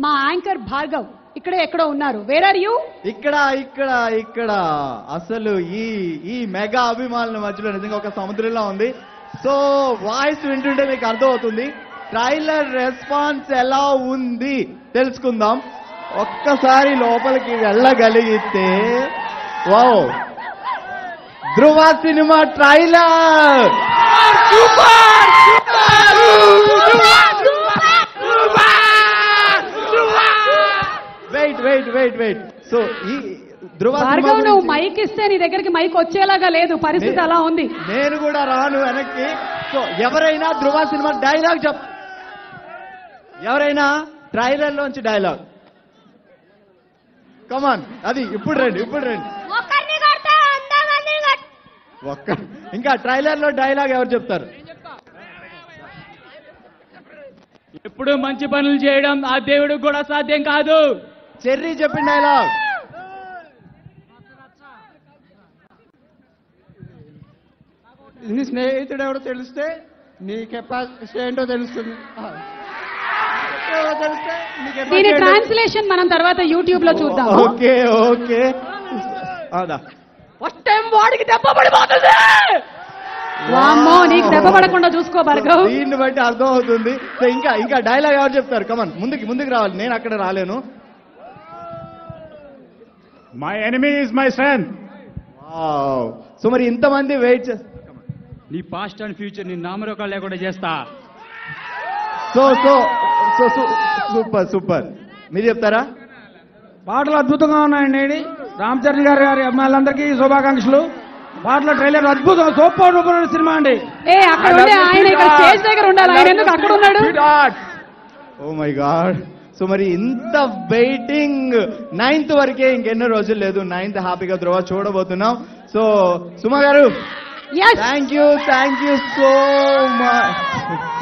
మా యాంకర్ భార్గవ్ ఇక్కడే ఎక్కడో ఉన్నారు వేర్ ఆర్ యూ ఇక్కడ ఇక్కడ ఇక్కడ అసలు ఈ ఈ మెగా అభిమానుల మధ్యలో నిజంగా ఒక సముద్రంలో ఉంది సో వాయిస్ వింటుంటే మీకు అర్థమవుతుంది ట్రైలర్ రెస్పాన్స్ ఎలా ఉంది తెలుసుకుందాం ఒక్కసారి లోపలికి వెళ్ళగలిగితే వావ్ ధృవ సినిమా trailer wait wait wait wait so ఈ ధృవ సినిమా భార్గవ్ నువ్వు గురించి- మైక్ ఇస్తే నీ దగ్గరికి మైక్ వచ్చేలాగా లేదు పరిస్థితి నే- అలా ఉంది నేను కూడా రాను వెనక్కి సో ఎవరైనా ధృవ సినిమా డైలాగ్ చెప్ ఎవరైనా ట్రైలర్ లోంచి డైలాగ్ కమాన్ అది ఇప్పుడు రండి ఇప్పుడు రండి ఒకరిని కొడితే వంద మందిని కొట్ ఒక్క ఇంకా ట్రైలర్ లో డైలాగ్ ఎవరు చెప్తారు ఎప్పుడు మంచి పనులు చేయడం ఆ దేవుడికి కూడా సాధ్యం కాదు చెర్రీ చెప్పిన డైలాగ్ నీ స్నేహితుడు ఎవడో తెలిస్తే నీ కెపాసిటీ ఏంటో తెలుస్తుంది ఎవరో తెలిస్తే నీ దీని capacity ఏంటో- ట్రాన్స్లేషన్ మనం తర్వాత యూట్యూబ్ లో చూద్దాం ఓకే ఓకే అదా ఫస్ట్ టైం వాడికి దెబ్బ పడిపోతుంది వామ్మో నీకు దెబ్బ పడకుండా చూసుకో భార్గవ్ దీన్ని బట్టి అర్థం అవుతుంది సో ఇంకా ఇంకా డైలాగ్ ఎవరు చెప్తారు కమన్ ముందుకి ముందుకు రావాలి నేను అక్కడ రాలేను my enemy is my friend wow. So మరి ఇంతమంది వెయిట్ చేస్తారు నీ పాస్ట్ అండ్ ఫ్యూచర్ నీ నామరూపాలు లేకుండా చేస్తా సో సో సో సు- సూపర్ సూపర్ మీరు చెప్తారా పాటలు అద్భుతంగా ఉన్నాయండి రామ్ చరణ్ గారి గారి అమ్మాయిలందరికీ శుభాకాంక్షలు పాటల ట్రైలర్ అద్భుతం సూపర్ సూపర్ సినిమా అండి ఏ అక్కడ ఉండే ఆయన ఇక్కడ స్టేజ్ దగ్గర ఉండాలి ఆయన ఎందుకు అక్కడ ఉన్నాడు ఓ మై గాడ్ సో మరి ఇంత వెయిటింగ్ నైన్త్ వరకే ఇంకెన్నో రోజులు లేదు నైన్త్ హ్యాపీగా ధ్రువ చూడబోతున్నాం so Suma garu yes thank you thank you so much